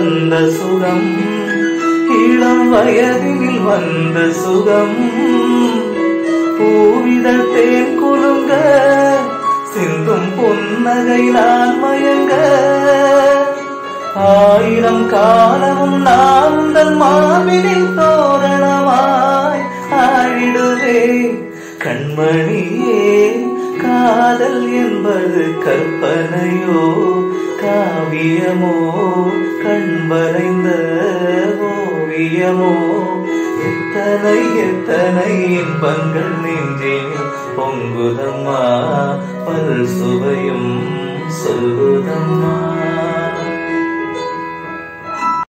வந்த சுகம் இளம் வயதினில் வந்த சுகம் பூவிதழ் தேன் குலுங்க சிந்தும் புன்னகை நான் மயங்க ஆயிரம் காலமும் நான் உந்தன் மாவினின் தோரணமாய் ஆழிடுவேன் கண்மணியே காதல் என்பது கற்பனையோ காவியமோ கண் வரைந்த ஓவியமோ எத்தனை எத்தனை இன்பங்கள் நெஞ்சில் பொங்குதம்மா பல் சுவையும்